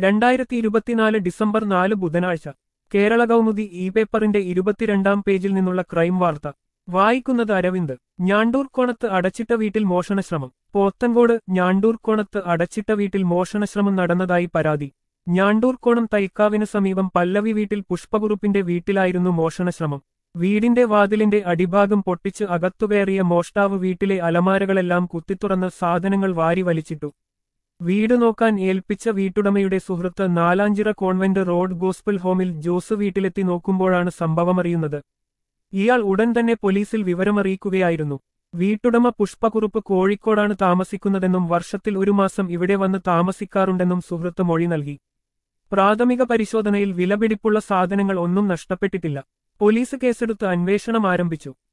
രണ്ടായിരത്തി ഇരുപത്തിനാല് ഡിസംബർ നാല് ബുധനാഴ്ച കേരള കൗമുദി ഇ പേപ്പറിന്റെ ഇരുപത്തിരണ്ടാം പേജിൽ നിന്നുള്ള ക്രൈം വാർത്ത വായിക്കുന്നത് അരവിന്ദ് ഞാണ്ടൂർക്കോണത്ത് അടച്ചിട്ട വീട്ടിൽ മോഷണശ്രമം പോത്തൻകോട് ഞാണ്ടൂർക്കോണത്ത് അടച്ചിട്ട വീട്ടിൽ മോഷണശ്രമം നടന്നതായി പരാതി ഞാണ്ടൂർക്കോണം തൈക്കാവിന് സമീപം പല്ലവി വീട്ടിൽ പുഷ്പകുറുപ്പിന്റെ വീട്ടിലായിരുന്നു മോഷണശ്രമം വീടിന്റെ വാതിലിന്റെ അടിഭാഗം പൊട്ടിച്ച് അകത്തുകയറിയ മോഷ്ടാവ് വീട്ടിലെ അലമാരകളെല്ലാം കുത്തിത്തുറന്ന് സാധനങ്ങൾ വാരി വലിച്ചിട്ടു വീട് നോക്കാൻ ഏൽപ്പിച്ച വീട്ടുടമയുടെ സുഹൃത്ത് നാലാഞ്ചിറ കോൺവെന്റ് റോഡ് ഗോസ്പിൾ ഹോമിൽ ജോസ് വീട്ടിലെത്തി നോക്കുമ്പോഴാണ് സംഭവമറിയുന്നത് ഇയാൾ ഉടൻ തന്നെ പോലീസിൽ വിവരമറിയിക്കുകയായിരുന്നു വീട്ടുടമ പുഷ്പക്കുറുപ്പ് കോഴിക്കോടാണ് താമസിക്കുന്നതെന്നും വർഷത്തിൽ ഒരു മാസം ഇവിടെ വന്ന് താമസിക്കാറുണ്ടെന്നും സുഹൃത്ത് മൊഴി നൽകി പ്രാഥമിക പരിശോധനയിൽ വിലപിടിപ്പുള്ള സാധനങ്ങൾ ഒന്നും നഷ്ടപ്പെട്ടിട്ടില്ല പോലീസ് കേസെടുത്ത് അന്വേഷണം ആരംഭിച്ചു